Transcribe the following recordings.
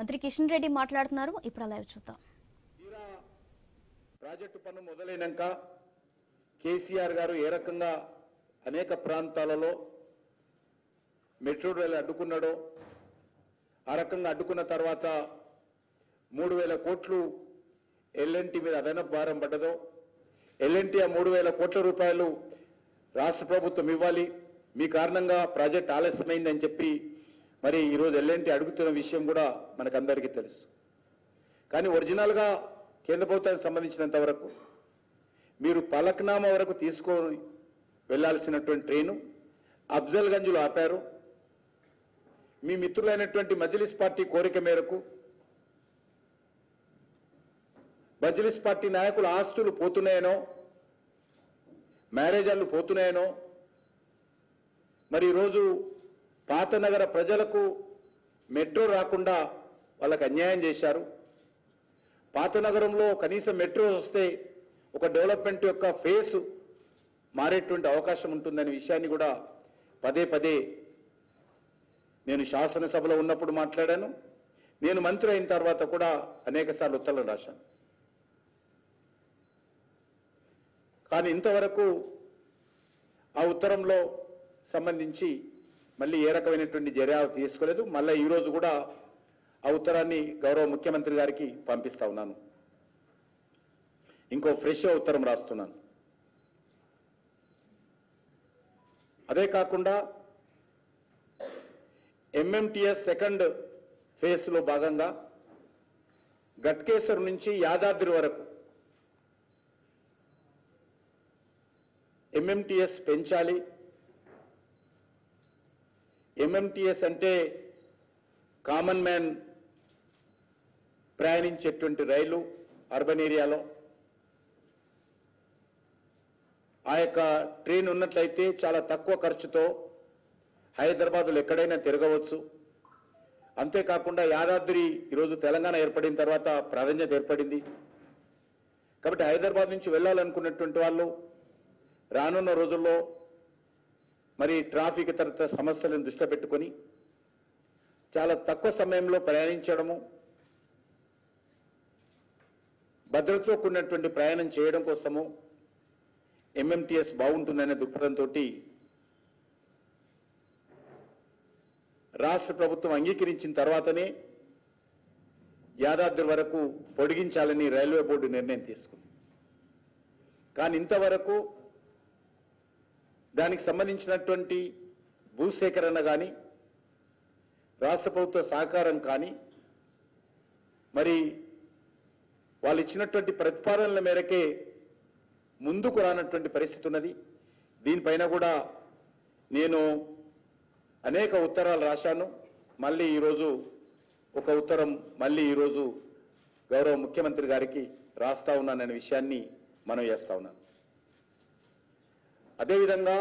మంత్రి కిషన్ రెడ్డి మాట్లాడుతున్నారు ఇప్పుడు లైవ్ చూద్దాం తీరా ప్రాజెక్టు పన్ను మొదలైనాక కేసీఆర్ గారు ఏ రకంగా అనేక ప్రాంతాలలో మెట్రో రైలు అడ్డుకున్నాడో ఆ రకంగా అడ్డుకున్న తర్వాత మూడు వేల కోట్లు ఎల్ఎన్టీ మీద అదనపు భారం పడ్డదో ఎల్ఎన్టీ ఆ మూడు వేల కోట్ల రూపాయలు రాష్ట్ర ప్రభుత్వం ఇవ్వాలి మీ కారణంగా ప్రాజెక్ట్ ఆలస్యమైందని చెప్పి మరి ఈరోజు ఎల్ఎన్టీ అడుగుతున్న విషయం కూడా మనకందరికీ తెలుసు కానీ ఒరిజినల్గా కేంద్ర ప్రభుత్వానికి సంబంధించినంత వరకు మీరు పలక్నామా వరకు తీసుకొని వెళ్లాల్సినటువంటి ట్రైను అఫ్జల్గంజ్లో ఆపారు మీ మిత్రులైనటువంటి మజ్లిస్ పార్టీ కోరిక మేరకు మజ్లిస్ పార్టీ నాయకుల ఆస్తులు పోతున్నాయనో మ్యారేజర్లు పోతున్నాయనో మరి ఈరోజు పాత నగర ప్రజలకు మెట్రో రాకుండా వాళ్ళకి అన్యాయం చేశారు పాత నగరంలో కనీసం మెట్రో వస్తే ఒక డెవలప్మెంట్ యొక్క ఫేస్ మారేటువంటి అవకాశం ఉంటుందనే విషయాన్ని కూడా పదే పదే నేను శాసనసభలో ఉన్నప్పుడు మాట్లాడాను నేను మంత్రి అయిన తర్వాత కూడా అనేక సార్లు ఉత్తర్వులు రాశాను కానీ ఇంతవరకు ఆ ఉత్తరంలో సంబంధించి మళ్ళీ ఏ రకమైనటువంటి చర్య తీసుకోలేదు మళ్ళీ ఈ రోజు కూడా ఆ ఉత్తరాన్ని గౌరవ ముఖ్యమంత్రి గారికి పంపిస్తా ఉన్నాను ఇంకో ఫ్రెష్ ఉత్తరం రాస్తున్నాను అదే కాకుండా ఎంఎంటిఎస్ సెకండ్ ఫేజ్ లో భాగంగా గట్కేశ్వర్ నుంచి యాదాద్రి వరకు ఎంఎంటిఎస్ పెంచాలి ఎంఎంటిఎస్ అంటే కామన్ మ్యాన్ ప్రయాణించేటువంటి రైలు అర్బన్ ఏరియాలో ఆ యొక్క ట్రైన్ ఉన్నట్లయితే చాలా తక్కువ ఖర్చుతో హైదరాబాద్లో ఎక్కడైనా తిరగవచ్చు అంతేకాకుండా యాదాద్రి ఈరోజు తెలంగాణ ఏర్పడిన తర్వాత ప్రాధాన్యత ఏర్పడింది కాబట్టి హైదరాబాద్ నుంచి వెళ్ళాలనుకున్నటువంటి వాళ్ళు రానున్న రోజుల్లో మరి ట్రాఫిక్ ఇతర సమస్యలను దృష్టిలో పెట్టుకొని చాలా తక్కువ సమయంలో ప్రయాణించడము భద్రతతో కూడినటువంటి ప్రయాణం చేయడం కోసము ఎంఎంటిఎస్ బాగుంటుందనే దృక్పథంతో రాష్ట్ర ప్రభుత్వం అంగీకరించిన తర్వాతనే యాదాద్రి వరకు పొడిగించాలని రైల్వే బోర్డు నిర్ణయం తీసుకుంది కానీ ఇంతవరకు దానికి సంబంధించినటువంటి భూసేకరణ కానీ రాష్ట్ర ప్రభుత్వ సహకారం కానీ మరి వాళ్ళు ఇచ్చినటువంటి ప్రతిపాదనల మేరకే ముందుకు రానటువంటి పరిస్థితి ఉన్నది దీనిపైన కూడా నేను అనేక ఉత్తరాలు రాశాను మళ్ళీ ఈరోజు ఒక ఉత్తరం మళ్ళీ ఈరోజు గౌరవ ముఖ్యమంత్రి గారికి రాస్తా ఉన్నాననే విషయాన్ని మనం చేస్తా ఉన్నాను అదేవిధంగా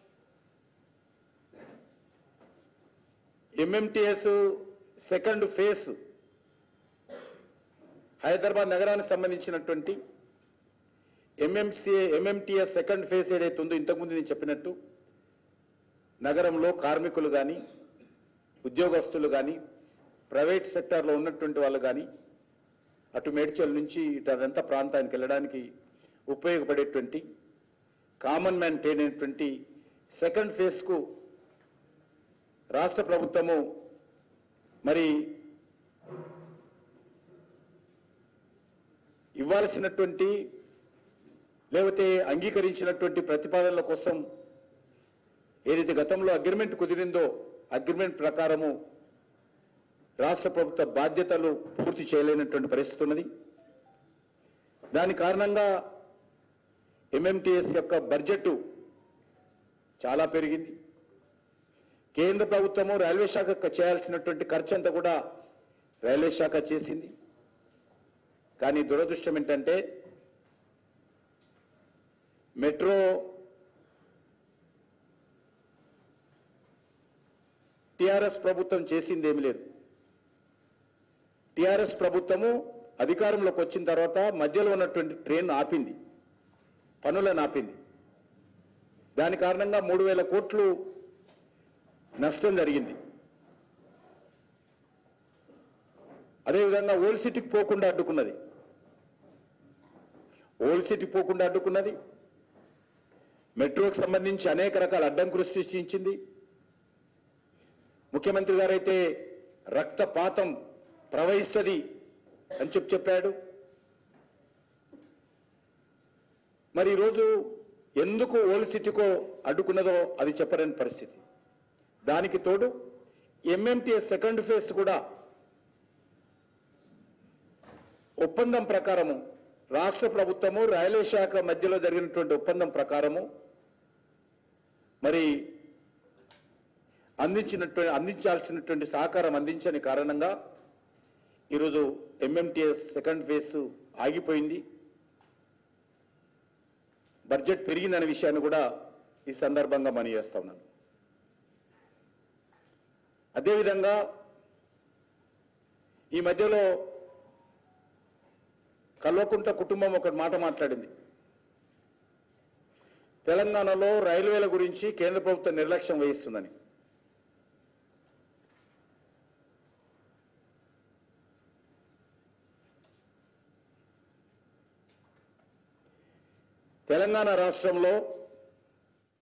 ఎంఎంటిఎస్ సెకండ్ ఫేజ్ హైదరాబాద్ నగరానికి సంబంధించినటువంటి ఎంఎంసీ ఎంఎంటిఎస్ సెకండ్ ఫేజ్ ఏదైతే ఉందో ఇంతకుముందు నేను చెప్పినట్టు నగరంలో కార్మికులు కానీ ఉద్యోగస్తులు కానీ ప్రైవేట్ సెక్టార్లో ఉన్నటువంటి వాళ్ళు కానీ అటు మేడ్చల్ నుంచి ఇటు అదంతా ప్రాంతానికి వెళ్ళడానికి ఉపయోగపడేటువంటి కామన్ మ్యాన్ ట్రైన్ అయినటువంటి సెకండ్ ఫేజ్కు రాష్ట్ర ప్రభుత్వము మరి ఇవ్వాల్సినటువంటి లేకపోతే అంగీకరించినటువంటి ప్రతిపాదనల కోసం ఏదైతే గతంలో అగ్రిమెంట్ కుదిరిందో అగ్రిమెంట్ ప్రకారము రాష్ట్ర ప్రభుత్వ బాధ్యతలు పూర్తి చేయలేనటువంటి పరిస్థితి ఉన్నది దాని కారణంగా ఎంఎంటిఎస్ యొక్క బడ్జెట్ చాలా పెరిగింది కేంద్ర ప్రభుత్వము రైల్వే శాఖ చేయాల్సినటువంటి ఖర్చు అంతా కూడా రైల్వే శాఖ చేసింది కానీ దురదృష్టం ఏంటంటే మెట్రో టిఆర్ఎస్ ప్రభుత్వం చేసింది ఏమీ లేదు టిఆర్ఎస్ ప్రభుత్వము అధికారంలోకి వచ్చిన తర్వాత మధ్యలో ఉన్నటువంటి ట్రైన్ ఆపింది పనులను ఆపింది దాని కారణంగా మూడు వేల కోట్లు నష్టం జరిగింది అదేవిధంగా ఓల్డ్ సిటీకి పోకుండా అడ్డుకున్నది ఓల్డ్ సిటీకి పోకుండా అడ్డుకున్నది మెట్రోకి సంబంధించి అనేక రకాల అడ్డంకులు సృష్టించింది ముఖ్యమంత్రి గారైతే రక్తపాతం ప్రవహిస్తుంది అని చెప్పి చెప్పాడు మరి ఈరోజు ఎందుకు ఓల్డ్ సిటీకో అడ్డుకున్నదో అది చెప్పలేని పరిస్థితి దానికి తోడు ఎంఎంటీఎస్ సెకండ్ ఫేజ్ కూడా ఒప్పందం ప్రకారము రాష్ట్ర ప్రభుత్వము రైల్వే శాఖ మధ్యలో జరిగినటువంటి ఒప్పందం ప్రకారము మరి అందించినటువంటి అందించాల్సినటువంటి సహకారం అందించని కారణంగా ఈరోజు ఎంఎంటీఎస్ సెకండ్ ఫేజ్ ఆగిపోయింది బడ్జెట్ పెరిగిందనే విషయాన్ని కూడా ఈ సందర్భంగా మనం చేస్తా ఉన్నాను అదేవిధంగా ఈ మధ్యలో కల్వకుంట కుటుంబం ఒక మాట మాట్లాడింది తెలంగాణలో రైల్వేల గురించి కేంద్ర ప్రభుత్వం నిర్లక్ష్యం వహిస్తుందని తెలంగాణ రాష్ట్రంలో